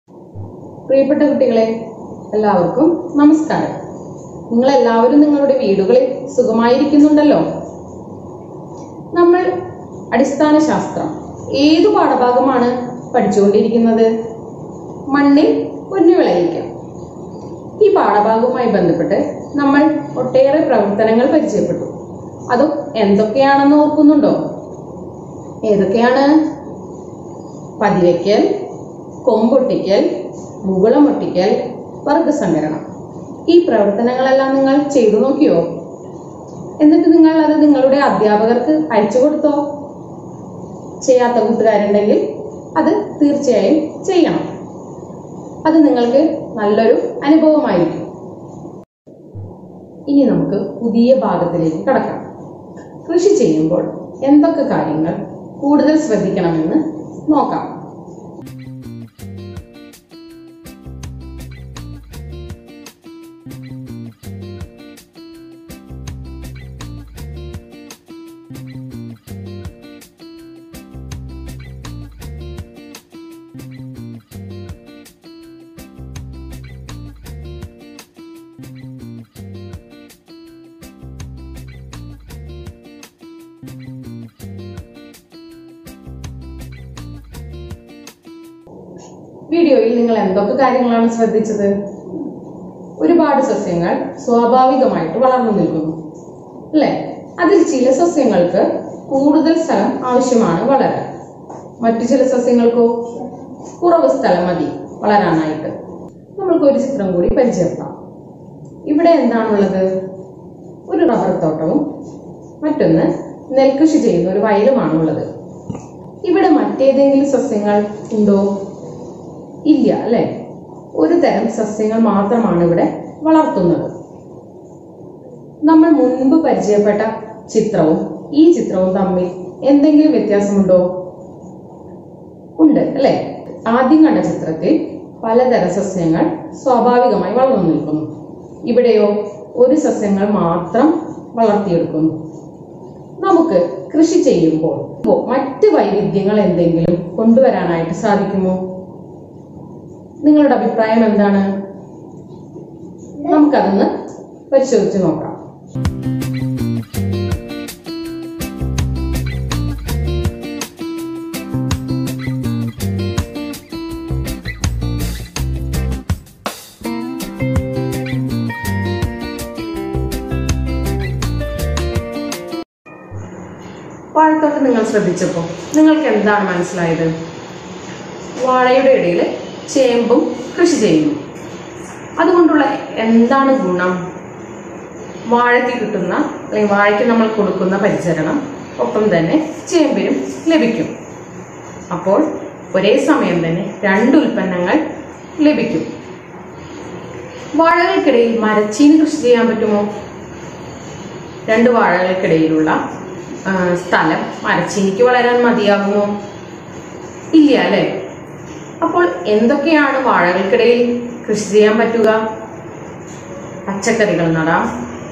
പ്രിയപ്പെട്ട കുട്ടികളെ എല്ലാവർക്കും നമസ്കാരം നിങ്ങൾ എല്ലാവരും നിങ്ങളുടെ വീടുകളിൽ സുഖമായിരിക്കുന്നുണ്ടല്ലോ നമ്മൾ അടിസ്ഥാന ശാസ്ത്രം ഏതു പാഠഭാഗമാണ് പഠിച്ചുകൊണ്ടിരിക്കുന്നത് മണ്ണിൽ പൊന്നു വിളയിക്കാം ഈ പാഠഭാഗവുമായി ബന്ധപ്പെട്ട് നമ്മൾ ഒട്ടേറെ പ്രവർത്തനങ്ങൾ പരിചയപ്പെട്ടു അതും എന്തൊക്കെയാണെന്ന് ഓർക്കുന്നുണ്ടോ ഏതൊക്കെയാണ് പതിവയ്ക്കൽ കൊമ്പൊട്ടിക്കൽ മുകുളമൊട്ടിക്കൽ വർഗസംവരണം ഈ പ്രവർത്തനങ്ങളെല്ലാം നിങ്ങൾ ചെയ്തു നോക്കിയോ എന്നിട്ട് നിങ്ങൾ അത് നിങ്ങളുടെ അധ്യാപകർക്ക് അയച്ചു കൊടുത്തോ ചെയ്യാത്ത കൂട്ടുകാരുണ്ടെങ്കിൽ അത് തീർച്ചയായും ചെയ്യണം അത് നിങ്ങൾക്ക് നല്ലൊരു അനുഭവമായിരിക്കും ഇനി നമുക്ക് പുതിയ ഭാഗത്തിലേക്ക് കടക്കാം കൃഷി ചെയ്യുമ്പോൾ എന്തൊക്കെ കാര്യങ്ങൾ കൂടുതൽ ശ്രദ്ധിക്കണമെന്ന് നോക്കാം വീഡിയോയിൽ നിങ്ങൾ എന്തൊക്കെ കാര്യങ്ങളാണ് ശ്രദ്ധിച്ചത് ഒരുപാട് സസ്യങ്ങൾ സ്വാഭാവികമായിട്ട് വളർന്നു നിൽക്കുന്നു അല്ലേ അതിൽ ചില സസ്യങ്ങൾക്ക് കൂടുതൽ സ്ഥലം ആവശ്യമാണ് വളരാൻ മറ്റു ചില സസ്യങ്ങൾക്കോ കുറവ് സ്ഥലം മതി വളരാനായിട്ട് നമ്മൾക്ക് ഒരു ചിത്രം കൂടി പരിചയപ്പെടാം ഇവിടെ എന്താണുള്ളത് ഒരു റബ്ബർ തോട്ടവും മറ്റൊന്ന് നെൽകൃഷി ചെയ്യുന്ന ഒരു വയലുമാണുള്ളത് ഇവിടെ മറ്റേതെങ്കിലും സസ്യങ്ങൾ ഉണ്ടോ ഇല്ല അല്ലെ ഒരു തരം സസ്യങ്ങൾ മാത്രമാണ് ഇവിടെ വളർത്തുന്നത് നമ്മൾ മുൻപ് പരിചയപ്പെട്ട ചിത്രവും ഈ ചിത്രവും തമ്മിൽ എന്തെങ്കിലും വ്യത്യാസമുണ്ടോ ഉണ്ട് അല്ലെ ആദ്യം കണ്ട ചിത്രത്തിൽ പലതരം സസ്യങ്ങൾ സ്വാഭാവികമായി വളർന്നു നിൽക്കുന്നു ഇവിടെയോ ഒരു സസ്യങ്ങൾ മാത്രം വളർത്തിയെടുക്കുന്നു നമുക്ക് കൃഷി ചെയ്യുമ്പോൾ മറ്റ് വൈവിധ്യങ്ങൾ എന്തെങ്കിലും കൊണ്ടുവരാനായിട്ട് സാധിക്കുമോ നിങ്ങളുടെ അഭിപ്രായം എന്താണ് നമുക്കതൊന്ന് പരിശോധിച്ച് നോക്കാം വാഴത്തോട്ടം നിങ്ങൾ ശ്രദ്ധിച്ചപ്പോൾ നിങ്ങൾക്ക് എന്താണ് മനസ്സിലായത് വാഴയുടെ ഇടയിൽ ചേമ്പും കൃഷി ചെയ്യുന്നു അതുകൊണ്ടുള്ള എന്താണ് ഗുണം വാഴയ്ക്ക് കിട്ടുന്ന അല്ലെങ്കിൽ വാഴയ്ക്ക് നമ്മൾ കൊടുക്കുന്ന പരിചരണം ഒപ്പം തന്നെ ചേമ്പിനും ലഭിക്കും അപ്പോൾ ഒരേ സമയം തന്നെ രണ്ട് ഉൽപ്പന്നങ്ങൾ ലഭിക്കും വാഴകൾക്കിടയിൽ മരച്ചീനി കൃഷി ചെയ്യാൻ പറ്റുമോ രണ്ട് വാഴകൾക്കിടയിലുള്ള ആ, സ്ഥലം മരച്ചീനിക്ക് വളരാൻ മതിയാകുമോ ഇല്ല അല്ലേ അപ്പോൾ എന്തൊക്കെയാണ് വാഴകൾക്കിടയിൽ കൃഷി ചെയ്യാൻ പറ്റുക പച്ചക്കറികൾ നടാം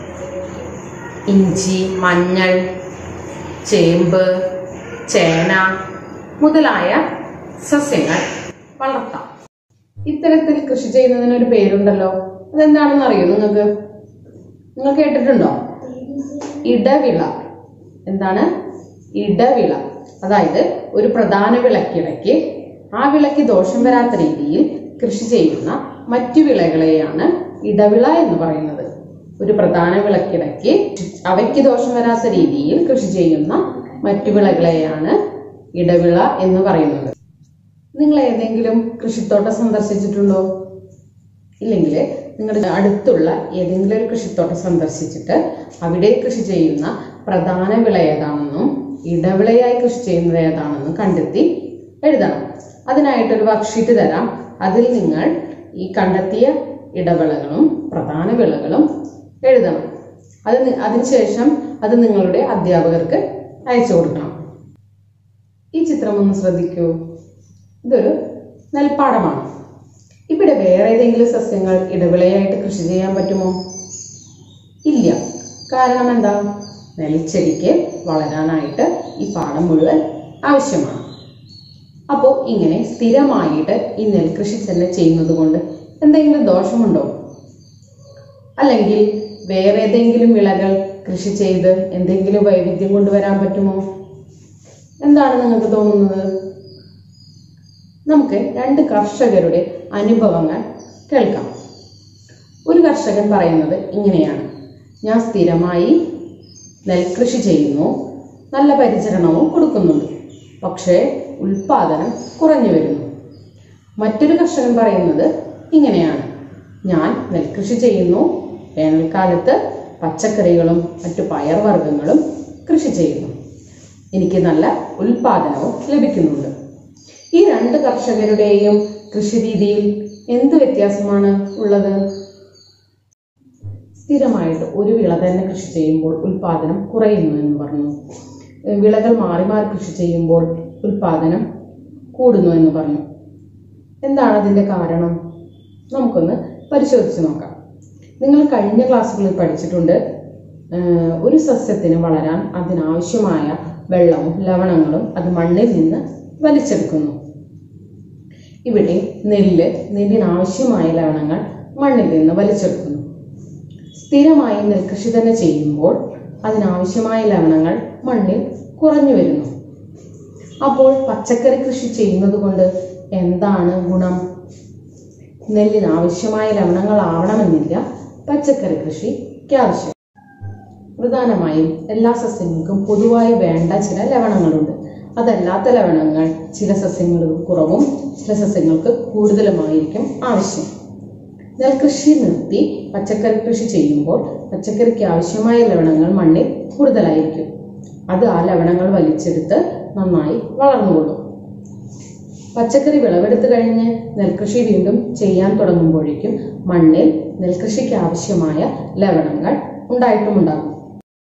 ഇഞ്ചി മഞ്ഞൾ ചേമ്പ് ചേന മുതലായ സസ്യങ്ങൾ വളർത്താം ഇത്തരത്തിൽ കൃഷി ചെയ്യുന്നതിന് ഒരു പേരുണ്ടല്ലോ അതെന്താണെന്ന് അറിയോ നിങ്ങൾക്ക് നിങ്ങൾ കേട്ടിട്ടുണ്ടോ ഇടവിള എന്താണ് ഇടവിള അതായത് ഒരു പ്രധാന വിളക്കിടയ്ക്ക് ആ വിളയ്ക്ക് ദോഷം വരാത്ത രീതിയിൽ കൃഷി ചെയ്യുന്ന മറ്റു വിളകളെയാണ് ഇടവിള എന്ന് പറയുന്നത് ഒരു പ്രധാന വിളക്കിടയ്ക്ക് അവയ്ക്ക് ദോഷം വരാത്ത രീതിയിൽ കൃഷി ചെയ്യുന്ന മറ്റു വിളകളെയാണ് ഇടവിള എന്ന് പറയുന്നത് നിങ്ങൾ ഏതെങ്കിലും കൃഷിത്തോട്ടം സന്ദർശിച്ചിട്ടുണ്ടോ ഇല്ലെങ്കിൽ നിങ്ങളുടെ അടുത്തുള്ള ഏതെങ്കിലും ഒരു കൃഷിത്തോട്ടം സന്ദർശിച്ചിട്ട് അവിടെ കൃഷി ചെയ്യുന്ന പ്രധാന വിള ഏതാണെന്നും ഇടവിളയായി കൃഷി ചെയ്യുന്നത് ഏതാണെന്നും കണ്ടെത്തി എഴുതണം അതിനായിട്ടൊരു വർക്ക്ഷീറ്റ് തരാം അതിൽ നിങ്ങൾ ഈ കണ്ടെത്തിയ ഇടവിളകളും പ്രധാന വിളകളും എഴുതണം അത് നി- അതിനുശേഷം അത് നിങ്ങളുടെ അധ്യാപകർക്ക് അയച്ചു കൊടുക്കണം ഈ ചിത്രം ഒന്ന് ശ്രദ്ധിക്കൂ ഇതൊരു നെൽപ്പാടമാണ് ഇവിടെ വേറെ ഏതെങ്കിലും സസ്യങ്ങൾ ഇടവിളയായിട്ട് കൃഷി ചെയ്യാൻ പറ്റുമോ ഇല്ല കാരണം എന്താ നെൽച്ചെടിക്ക് വളരാനായിട്ട് ഈ പാടം മുഴുവൻ ആവശ്യമാണ് അപ്പോൾ ഇങ്ങനെ സ്ഥിരമായിട്ട് ഈ നെൽകൃഷി തന്നെ ചെയ്യുന്നത് കൊണ്ട് എന്തെങ്കിലും ദോഷമുണ്ടോ അല്ലെങ്കിൽ വേറെ ഏതെങ്കിലും വിളകൾ കൃഷി ചെയ്ത് എന്തെങ്കിലും വൈവിധ്യം കൊണ്ടുവരാൻ പറ്റുമോ എന്താണ് നിങ്ങൾക്ക് തോന്നുന്നത് നമുക്ക് രണ്ട് കർഷകരുടെ അനുഭവങ്ങൾ കേൾക്കാം ഒരു കർഷകൻ പറയുന്നത് ഇങ്ങനെയാണ് ഞാൻ സ്ഥിരമായി നെൽകൃഷി ചെയ്യുന്നു നല്ല പരിചരണവും കൊടുക്കുന്നുണ്ട് പക്ഷേ ഉൽപാദനം കുറഞ്ഞു വരുന്നു മറ്റൊരു കർഷകൻ പറയുന്നത് ഇങ്ങനെയാണ് ഞാൻ നെൽകൃഷി ചെയ്യുന്നു വേനൽക്കാലത്ത് പച്ചക്കറികളും മറ്റു പയർവർഗ്ഗങ്ങളും കൃഷി ചെയ്യുന്നു എനിക്ക് നല്ല ഉൽപാദനവും ലഭിക്കുന്നുണ്ട് ഈ രണ്ട് കർഷകരുടെയും കൃഷി രീതിയിൽ എന്ത് വ്യത്യാസമാണ് ഉള്ളത് സ്ഥിരമായിട്ട് ഒരു വിള തന്നെ കൃഷി ചെയ്യുമ്പോൾ ഉൽപാദനം കുറയുന്നു എന്ന് പറഞ്ഞു ഏഹ് വിളകൾ മാറി മാറി കൃഷി ചെയ്യുമ്പോൾ ഉൽപാദനം കൂടുന്നു എന്ന് പറഞ്ഞു എന്താണ് അതിൻ്റെ കാരണം നമുക്കൊന്ന് പരിശോധിച്ച് നോക്കാം നിങ്ങൾ കഴിഞ്ഞ ക്ലാസ്സുകളിൽ പഠിച്ചിട്ടുണ്ട് ഏഹ് ഒരു സസ്യത്തിന് വളരാൻ അതിനാവശ്യമായ വെള്ളവും ലവണങ്ങളും അത് മണ്ണിൽ നിന്ന് വലിച്ചെടുക്കുന്നു ഇവിടെ നെല്ല് നെല്ലിനാവശ്യമായ ലവണങ്ങൾ മണ്ണിൽ നിന്ന് വലിച്ചെടുക്കുന്നു സ്ഥിരമായി നെൽകൃഷി തന്നെ ചെയ്യുമ്പോൾ അതിനാവശ്യമായ ലവണങ്ങൾ മണ്ണിൽ കുറഞ്ഞു വരുന്നു അപ്പോൾ പച്ചക്കറി കൃഷി ചെയ്യുന്നത് കൊണ്ട് എന്താണ് ഗുണം നെല്ലിന് ആവശ്യമായ ലവണങ്ങൾ ആവണമെന്നില്ല പച്ചക്കറി കൃഷിക്ക് ആവശ്യം പ്രധാനമായും എല്ലാ സസ്യങ്ങൾക്കും പൊതുവായി വേണ്ട ചില ലവണങ്ങളുണ്ട് അതല്ലാത്ത ലവണങ്ങൾ ചില സസ്യങ്ങൾക്ക് കുറവും ചില സസ്യങ്ങൾക്ക് കൂടുതലുമായിരിക്കും ആവശ്യം നെൽകൃഷി നിർത്തി പച്ചക്കറി കൃഷി ചെയ്യുമ്പോൾ പച്ചക്കറിക്ക് ആവശ്യമായ ലവണങ്ങൾ മണ്ണിൽ കൂടുതലായിരിക്കും അത് ആ ലവണങ്ങൾ വലിച്ചെടുത്ത് നന്നായി വളർന്നുകൊള്ളും പച്ചക്കറി വിളവെടുത്ത് കഴിഞ്ഞ് നെൽകൃഷി വീണ്ടും ചെയ്യാൻ തുടങ്ങുമ്പോഴേക്കും മണ്ണിൽ നെൽകൃഷിക്ക് ആവശ്യമായ ലവണങ്ങൾ ഉണ്ടായിട്ടുമുണ്ടാകും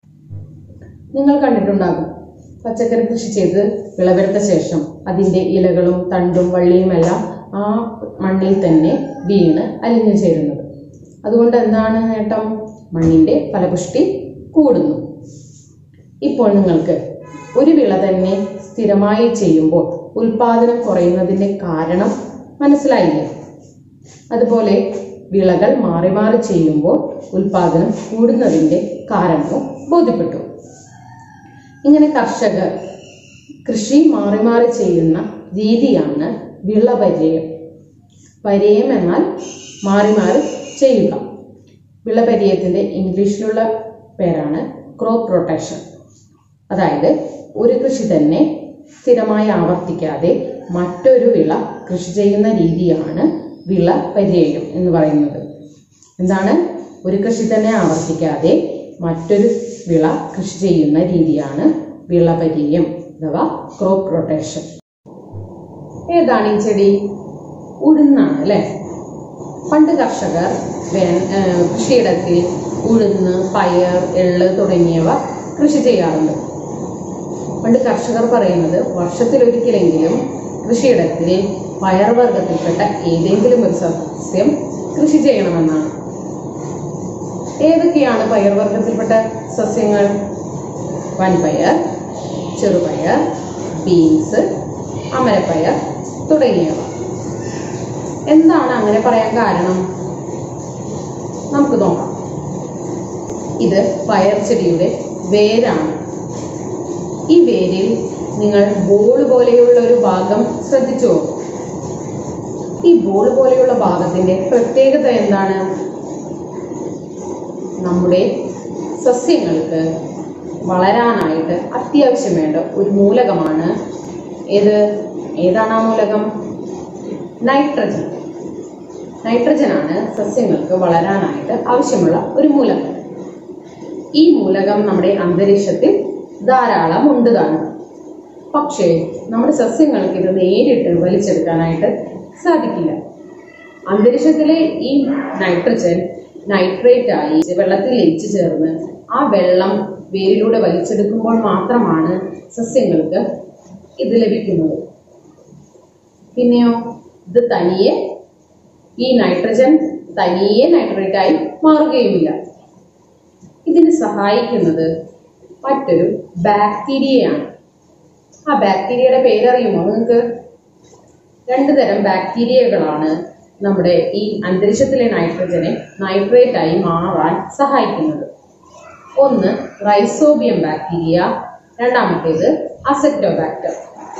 നിങ്ങൾ കണ്ടിട്ടുണ്ടാകും പച്ചക്കറി കൃഷി ചെയ്ത് വിളവെടുത്ത ശേഷം അതിൻ്റെ ഇലകളും തണ്ടും വള്ളിയുമെല്ലാം ആ മണ്ണിൽ തന്നെ വീണ് അലിഞ്ഞു ചേരുന്നത് അതുകൊണ്ട് എന്താണ് നേട്ടം മണ്ണിൻ്റെ ഫലപുഷ്ടി കൂടുന്നു ഇപ്പോൾ നിങ്ങൾക്ക് ഒരു വിള തന്നെ സ്ഥിരമായി ചെയ്യുമ്പോൾ ഉൽപാദനം കുറയുന്നതിൻ്റെ കാരണം മനസ്സിലായില്ലേ അതുപോലെ വിളകൾ മാറി മാറി ചെയ്യുമ്പോൾ ഉൽപാദനം കൂടുന്നതിൻ്റെ കാരണവും ബോധ്യപ്പെട്ടു ഇങ്ങനെ കർഷകർ കൃഷി മാറി മാറി ചെയ്യുന്ന രീതിയാണ് വിളപര്യയം പര്യയം എന്നാൽ മാറി മാറി ചെയ്യുക വിളപര്യത്തിൻ്റെ ഇംഗ്ലീഷിലുള്ള പേരാണ് ക്രോപ്പ് റൊട്ടേഷൻ അതായത് ഒരു കൃഷി തന്നെ സ്ഥിരമായി ആവർത്തിക്കാതെ മറ്റൊരു വിള കൃഷി ചെയ്യുന്ന രീതിയാണ് വിള പര്യായം എന്ന് പറയുന്നത് എന്താണ് ഒരു കൃഷി തന്നെ ആവർത്തിക്കാതെ മറ്റൊരു വിള കൃഷി ചെയ്യുന്ന രീതിയാണ് വിളപര്യം അഥവാ ക്രോപ്പ് റൊട്ടേഷൻ ഏതാണ് ഈ ചെടി ഉഴുന്നാണ് അല്ലേ പണ്ട് കർഷകർ വേ- ഏഹ് കൃഷിയിടത്തിൽ ഉഴുന്ന് പയർ എള്ള് തുടങ്ങിയവ കൃഷി ചെയ്യാറുണ്ട് പണ്ട് കർഷകർ പറയുന്നത് വർഷത്തിലൊരിക്കലെങ്കിലും കൃഷിയിടത്തിൽ പയർവർഗത്തിൽപ്പെട്ട ഏതെങ്കിലും ഒരു സസ്യം കൃഷി ചെയ്യണമെന്നാണ് ഏതൊക്കെയാണ് പയർവർഗത്തിൽപ്പെട്ട സസ്യങ്ങൾ വൻപയർ ചെറുപയർ ബീൻസ് അമരപ്പയർ തുടങ്ങിയവ എന്താണ് അങ്ങനെ പറയാൻ കാരണം നമുക്ക് നോക്കാം ഇത് പയർ ചെടിയുടെ വേരാണ് ഈ വേരിൽ നിങ്ങൾ ബോൾ പോലെയുള്ള ഒരു ഭാഗം ശ്രദ്ധിച്ചോ ഈ ബോൾ പോലെയുള്ള ഭാഗത്തിന്റെ പ്രത്യേകത എന്താണ് നമ്മുടെ സസ്യങ്ങൾക്ക് വളരാനായിട്ട് അത്യാവശ്യം വേണ്ട ഒരു മൂലകമാണ് ഏത് ഏതാണ് ആ മൂലകം നൈട്രജൻ നൈട്രജൻ ആണ് സസ്യങ്ങൾക്ക് വളരാനായിട്ട് ആവശ്യമുള്ള ഒരു മൂലകം ഈ മൂലകം നമ്മുടെ അന്തരീക്ഷത്തിൽ ധാരാളം ഉണ്ട് താനും പക്ഷേ നമ്മുടെ സസ്യങ്ങൾക്ക് ഇത് നേരിട്ട് വലിച്ചെടുക്കാനായിട്ട് സാധിക്കില്ല അന്തരീക്ഷത്തിലെ ഈ നൈട്രജൻ നൈട്രേറ്റ് ആയി വെള്ളത്തിൽ ലയിച്ചു ചേർന്ന് ആ വെള്ളം വേരിലൂടെ വലിച്ചെടുക്കുമ്പോൾ മാത്രമാണ് സസ്യങ്ങൾക്ക് ഇത് ലഭിക്കുന്നത് പിന്നെയോ ഇത് തനിയെ ഈ നൈട്രജൻ തനിയെ നൈട്രേറ്റ് ആയി മാറുകയുമില്ല ഇതിന് സഹായിക്കുന്നത് മറ്റൊരു ബാക്ടീരിയയാണ് ആ ബാക്ടീരിയയുടെ പേരറിയുമോ നിങ്ങൾക്ക് രണ്ട് തരം ബാക്ടീരിയകളാണ് നമ്മുടെ ഈ അന്തരീക്ഷത്തിലെ നൈട്രജനെ നൈട്രേറ്റ് ആയി മാറാൻ സഹായിക്കുന്നത് ഒന്ന് റൈസോബിയം ബാക്ടീരിയ രണ്ടാമത്തേത് അസെക്ടോബാക്ടർ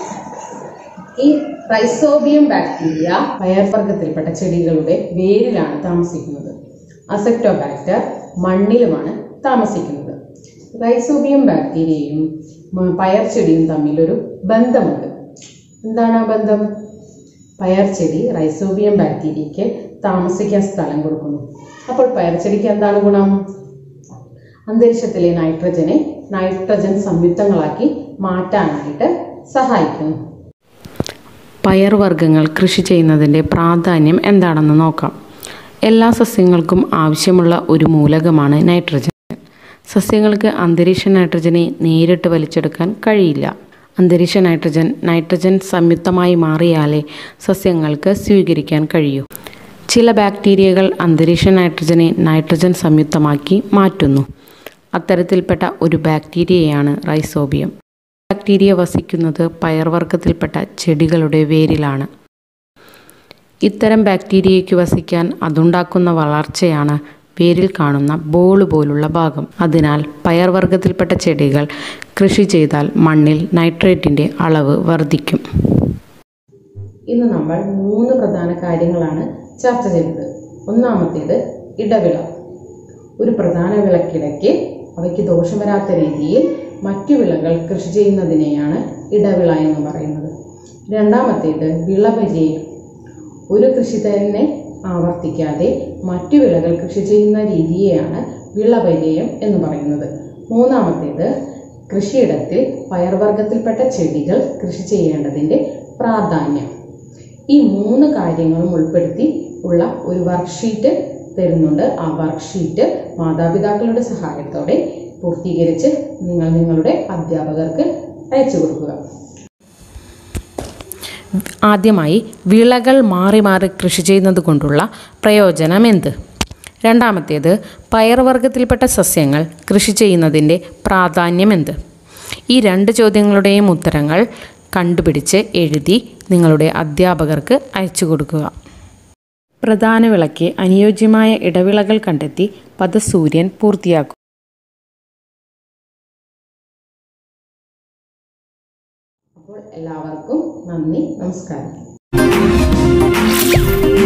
ഈ റൈസോബിയം ബാക്ടീരിയ പയർവർഗത്തിൽപ്പെട്ട ചെടികളുടെ വേരിലാണ് താമസിക്കുന്നത് അസെക്ടോബാക്ടർ മണ്ണിലുമാണ് താമസിക്കുന്നത് റൈസോബിയം ബാക്ടീരിയയും മ- പയർ ചെടിയും തമ്മിലൊരു ബന്ധമുണ്ട് എന്താണ് ആ ബന്ധം പയർ ചെടി റൈസോബിയം ബാക്ടീരിയയ്ക്ക് താമസിക്കാൻ സ്ഥലം കൊടുക്കുന്നു അപ്പോൾ പയർ ചെടിക്ക് എന്താണ് ഗുണം അന്തരീക്ഷത്തിലെ നൈട്രജനെ നൈട്രജൻ സംയുക്തങ്ങളാക്കി മാറ്റാനായിട്ട് സഹായിക്കുന്നു പയർവർഗ്ഗങ്ങൾ കൃഷി ചെയ്യുന്നതിൻ്റെ പ്രാധാന്യം എന്താണെന്ന് നോക്കാം എല്ലാ സസ്യങ്ങൾക്കും ആവശ്യമുള്ള ഒരു മൂലകമാണ് നൈട്രജൻ സസ്യങ്ങൾക്ക് അന്തരീക്ഷ നൈട്രജനെ നേരിട്ട് വലിച്ചെടുക്കാൻ കഴിയില്ല അന്തരീക്ഷ നൈട്രജൻ നൈട്രജൻ സംയുക്തമായി മാറിയാലേ സസ്യങ്ങൾക്ക് സ്വീകരിക്കാൻ കഴിയൂ ചില ബാക്ടീരിയകൾ അന്തരീക്ഷ നൈട്രജനെ നൈട്രജൻ സംയുക്തമാക്കി മാറ്റുന്നു അത്തരത്തിൽപ്പെട്ട ഒരു ബാക്ടീരിയയാണ് റൈസോബിയം ബാക്ടീരിയ വസിക്കുന്നത് പയർവർഗ്ഗത്തിൽപ്പെട്ട ചെടികളുടെ വേരിലാണ് ഇത്തരം ബാക്ടീരിയയ്ക്ക് വസിക്കാൻ അതുണ്ടാക്കുന്ന വളർച്ചയാണ് വേരിൽ കാണുന്ന ബോൾ പോലുള്ള ഭാഗം അതിനാൽ പയർവർഗ്ഗത്തിൽപ്പെട്ട ചെടികൾ കൃഷി ചെയ്താൽ മണ്ണിൽ നൈട്രേറ്റിൻ്റെ അളവ് വർദ്ധിക്കും ഇന്ന് നമ്മൾ മൂന്ന് പ്രധാന കാര്യങ്ങളാണ് ചർച്ച ചെയ്തത് ഒന്നാമത്തേത് ഇടവിള ഒരു പ്രധാന വിളക്കിടയ്ക്ക് അവയ്ക്ക് ദോഷം വരാത്ത രീതിയിൽ മറ്റു വിളകൾ കൃഷി ചെയ്യുന്നതിനെയാണ് ഇടവിള എന്ന് പറയുന്നത് രണ്ടാമത്തേത് വിളപര്യായം ഒരു കൃഷി തന്നെ ആവർത്തിക്കാതെ മറ്റു വിളകൾ കൃഷി ചെയ്യുന്ന രീതിയെയാണ് വിളപര്യായം എന്ന് പറയുന്നത് മൂന്നാമത്തേത് കൃഷിയിടത്തിൽ പയർവർഗത്തിൽപ്പെട്ട ചെടികൾ കൃഷി ചെയ്യേണ്ടതിൻ്റെ പ്രാധാന്യം ഈ മൂന്ന് കാര്യങ്ങളും ഉൾപ്പെടുത്തി ഉള്ള ഒരു വർക്ക്ഷീറ്റ് തരുന്നുണ്ട് ആ വർക്ക്ഷീറ്റ് മാതാപിതാക്കളുടെ സഹായത്തോടെ പൂർത്തീകരിച്ച് നിങ്ങൾ നിങ്ങളുടെ അധ്യാപകർക്ക് അയച്ചു കൊടുക്കുക ആദ്യമായി വിളകൾ മാറി മാറി കൃഷി ചെയ്യുന്നത് കൊണ്ടുള്ള പ്രയോജനം എന്ത് രണ്ടാമത്തേത് പയർവർഗ്ഗത്തിൽപ്പെട്ട സസ്യങ്ങൾ കൃഷി ചെയ്യുന്നതിൻ്റെ പ്രാധാന്യം എന്ത് ഈ രണ്ട് ചോദ്യങ്ങളുടെയും ഉത്തരങ്ങൾ കണ്ടുപിടിച്ച് എഴുതി നിങ്ങളുടെ അധ്യാപകർക്ക് അയച്ചു കൊടുക്കുക പ്രധാന വിളയ്ക്ക് അനുയോജ്യമായ ഇടവിളകൾ കണ്ടെത്തി പദസൂര്യൻ പൂർത്തിയാക്കും അപ്പോൾ എല്ലാവർക്കും നന്ദി നമസ്കാരം